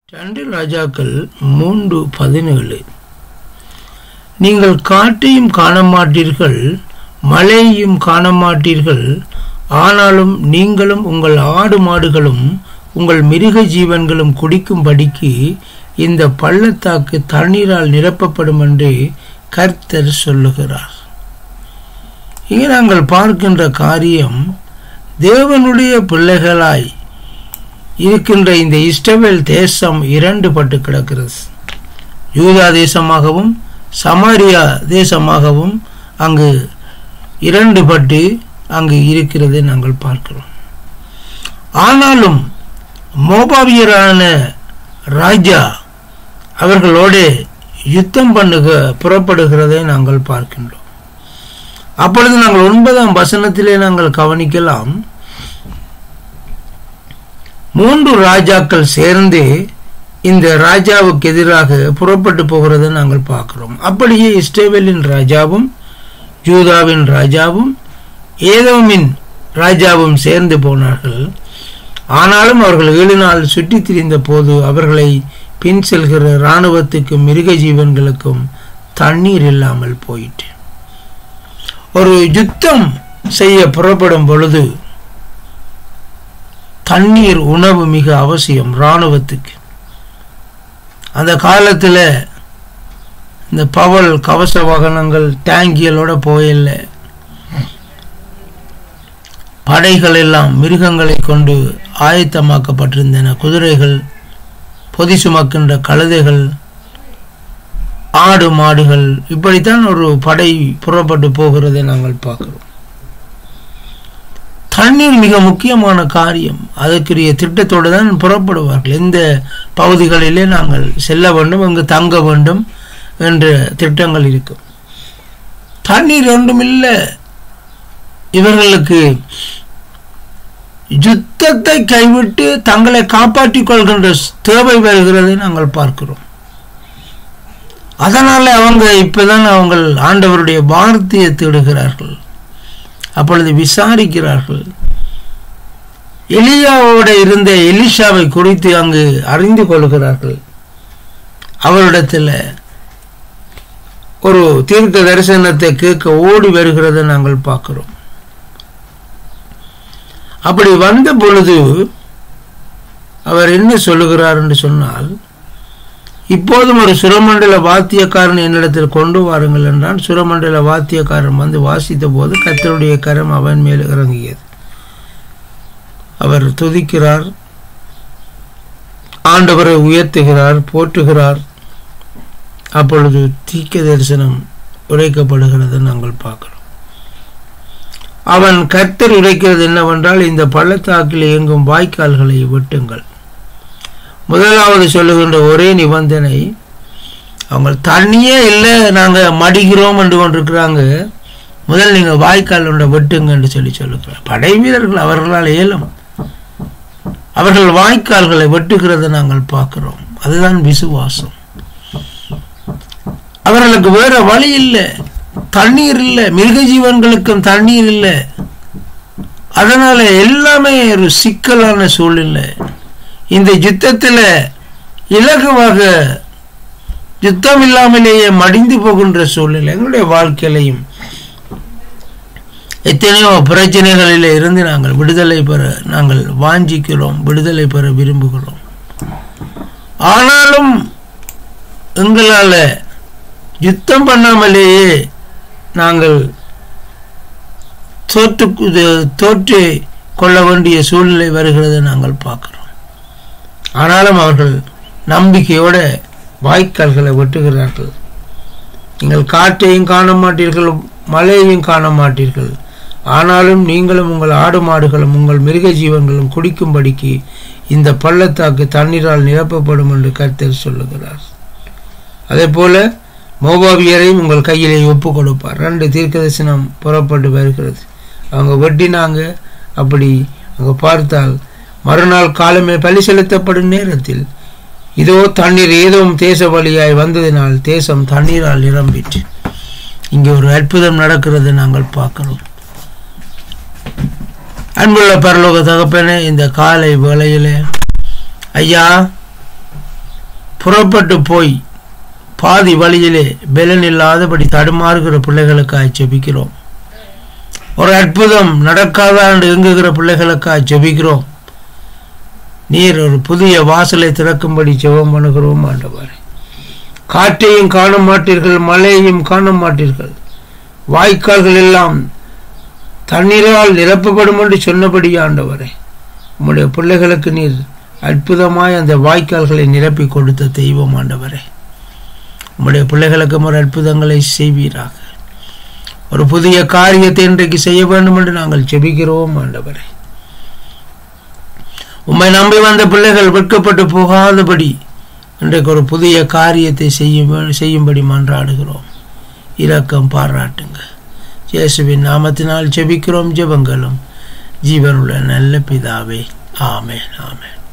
ரெண்டு ராஜாக்கள் மூன்று பதினேழு நீங்கள் காற்றையும் காண மாட்டீர்கள் மழையையும் காண மாட்டீர்கள் ஆனாலும் நீங்களும் உங்கள் ஆடு மாடுகளும் உங்கள் மிருக ஜீவன்களும் குடிக்கும்படிக்கு இந்த பள்ளத்தாக்கு தண்ணீரால் நிரப்பப்படும் என்று கர்த்தர் சொல்லுகிறார் இங்கே நாங்கள் பார்க்கின்ற காரியம் தேவனுடைய பிள்ளைகளாய் இருக்கின்ற இந்த இஸ்ரவேல் தேசம் இரண்டு பட்டு கிடக்கிறது யூதா தேசமாகவும் சமாரியா தேசமாகவும் அங்கு இரண்டு பட்டு அங்கு இருக்கிறதை நாங்கள் பார்க்கிறோம் ஆனாலும் மோபாவியரான ராஜா அவர்களோடு யுத்தம் பண்ணுக புறப்படுகிறதை நாங்கள் பார்க்கின்றோம் அப்பொழுது நாங்கள் ஒன்பதாம் வசனத்திலே நாங்கள் கவனிக்கலாம் மூன்று ராஜாக்கள் சேர்ந்து இந்த ராஜாவுக்கு எதிராக புறப்பட்டு போகிறதை நாங்கள் பார்க்கிறோம் அப்படியே இஸ்ரேவேலின் ராஜாவும் யூதாவின் ராஜாவும் ஏதோமின் ராஜாவும் சேர்ந்து போனார்கள் ஆனாலும் அவர்கள் ஏழு நாள் சுற்றி திரிந்த போது அவர்களை பின் செல்கிற இராணுவத்துக்கும் மிருக ஜீவன்களுக்கும் தண்ணீர் இல்லாமல் போயிற்று ஒரு யுத்தம் செய்ய புறப்படும் பொழுது தண்ணீர் உணவு மிக அவசியம் இராணுவத்துக்கு அந்த காலத்தில் இந்த பவல் கவச வாகனங்கள் டேங்கிகளோட போயில்ல படைகள் எல்லாம் மிருகங்களை கொண்டு ஆயத்தமாக்கப்பட்டிருந்தன குதிரைகள் பொதி சுமக்கின்ற கழுதைகள் ஆடு மாடுகள் இப்படித்தான் ஒரு படை புறப்பட்டு போகிறதை நாங்கள் பார்க்கிறோம் தண்ணீர் மிக முக்கியமான காரியம் அதற்குரிய திட்டத்தோடு தான் புறப்படுவார்கள் எந்த பகுதிகளிலே நாங்கள் செல்ல வேண்டும் அங்கு தங்க வேண்டும் என்ற திட்டங்கள் இருக்கும் தண்ணீர் ஒன்றுமில்லை இவர்களுக்கு யுத்தத்தை கைவிட்டு தங்களை காப்பாற்றிக் கொள்கின்ற தேவை வருகிறதை நாங்கள் பார்க்கிறோம் அதனால அவங்க இப்பதான் அவங்க ஆண்டவருடைய வார்த்தையை தேடுகிறார்கள் அப்பொழுது விசாரிக்கிறார்கள் எலியாவோட இருந்த எலிஷாவை குறித்து அங்கு அறிந்து கொள்கிறார்கள் அவரிடத்தில் ஒரு தீர்க்க தரிசனத்தை கேட்க ஓடி வருகிறதை நாங்கள் பார்க்கிறோம் அப்படி வந்த பொழுது அவர் என்ன சொல்லுகிறார் என்று சொன்னால் இப்போதும் ஒரு சுரமண்டல வாத்தியக்காரன் என்னிடத்தில் கொண்டு வாருங்கள் என்றான் சுரமண்டல வாத்தியக்காரன் வந்து வாசித்த போது கத்தருடைய கரம் அவன் மேல் இறங்கியது அவர் துதிக்கிறார் ஆண்டவரை உயர்த்துகிறார் போற்றுகிறார் அப்பொழுது தீக்க தரிசனம் உரைக்கப்படுகிறது நாங்கள் பார்க்கிறோம் அவன் கத்தர் உரைக்கிறது என்னவென்றால் இந்த பள்ளத்தாக்கில் இயங்கும் வாய்க்கால்களை வெட்டுங்கள் முதலாவது சொல்லுகின்ற ஒரே நிபந்தனை அவங்க தண்ணியே இல்லை நாங்கள் மடிக்கிறோம் என்று கொண்டிருக்கிறாங்க முதல் நீங்கள் வாய்க்கால் ஒன்றை வெட்டுங்க என்று சொல்லி சொல்லுகிறார் படை வீரர்கள் அவர்களால் இயலும் அவர்கள் வாய்க்கால்களை வெட்டுகிறதை நாங்கள் பார்க்கிறோம் அதுதான் விசுவாசம் அவர்களுக்கு வேற வழி இல்லை தண்ணீர் இல்லை மிருக ஜீவன்களுக்கும் தண்ணீர் இல்லை அதனால எல்லாமே ஒரு சிக்கலான சூழ்நிலை இந்த யுத்தத்தில் இலகுவாக யுத்தம் இல்லாமலேயே மடிந்து போகின்ற சூழ்நிலை எங்களுடைய வாழ்க்கையிலையும் எத்தனையோ பிரச்சனைகளில் இருந்து நாங்கள் விடுதலை பெற நாங்கள் வாஞ்சிக்கிறோம் விடுதலை பெற விரும்புகிறோம் ஆனாலும் எங்களால் யுத்தம் பண்ணாமலேயே நாங்கள் தோற்று தோற்று கொள்ள வேண்டிய சூழ்நிலை வருகிறதை நாங்கள் பார்க்கிறோம் ஆனாலும் அவர்கள் நம்பிக்கையோட வாய்க்கால்களை வெட்டுகிறார்கள் நீங்கள் காற்றையும் காண மாட்டீர்கள் மழையையும் காண மாட்டீர்கள் ஆனாலும் நீங்களும் உங்கள் ஆடு மாடுகளும் உங்கள் மிருக ஜீவன்களும் குடிக்கும்படிக்கு இந்த பள்ளத்தாக்கு தண்ணீரால் நிரப்பப்படும் என்று கருத்தர் சொல்லுகிறார் அதே போல மோபாவியரையும் உங்கள் கையிலே ஒப்பு கொடுப்பார் ரெண்டு தீர்க்க தரிசனம் புறப்பட்டு வருகிறது அவங்க வெட்டினாங்க அப்படி அங்கே பார்த்தால் மறுநாள் காலமே பலி செலுத்தப்படும் நேரத்தில் இதோ தண்ணீர் ஏதோ தேச வழியாய் வந்ததினால் தேசம் தண்ணீரால் நிரம்பிற்று இங்கே ஒரு அற்புதம் நடக்கிறது நாங்கள் பார்க்கிறோம் அன்புள்ள பரலோக தகப்பனே இந்த காலை வேளையிலே ஐயா புறப்பட்டு போய் பாதி வழியிலே பலன் இல்லாதபடி தடுமாறுகிற பிள்ளைகளுக்காய் ஜெபிக்கிறோம் ஒரு அற்புதம் நடக்காதா என்று எங்குகிற பிள்ளைகளுக்காய் ஜெபிக்கிறோம் நீர் ஒரு புதிய வாசலை திறக்கும்படி ஜெபம் பண்ணுகிறோம் ஆண்டவர் காற்றையும் காண மாட்டீர்கள் மழையையும் காண மாட்டீர்கள் வாய்க்கால்கள் எல்லாம் தண்ணீரால் நிரப்பப்படும் என்று சொன்னபடி ஆண்டவரே உம்முடைய பிள்ளைகளுக்கு நீர் அற்புதமாய் அந்த வாய்க்கால்களை நிரப்பி கொடுத்த தெய்வம் ஆண்டவரே உம்முடைய பிள்ளைகளுக்கும் ஒரு அற்புதங்களை செய்வீராக ஒரு புதிய காரியத்தை இன்றைக்கு செய்ய வேண்டும் என்று நாங்கள் செபிக்கிறோம் ஆண்டவரே உம்மை நம்பி வந்த பிள்ளைகள் வெட்கப்பட்டு போகாதபடி இன்றைக்கு ஒரு புதிய காரியத்தை செய்யும் செய்யும்படி மன்றாடுகிறோம் இரக்கம் பாராட்டுங்க இயேசுவின் நாமத்தினால் ஜெபிக்கிறோம் ஜெபங்களும் ஜீவனுள்ள நல்ல பிதாவே ஆமென் ஆமென்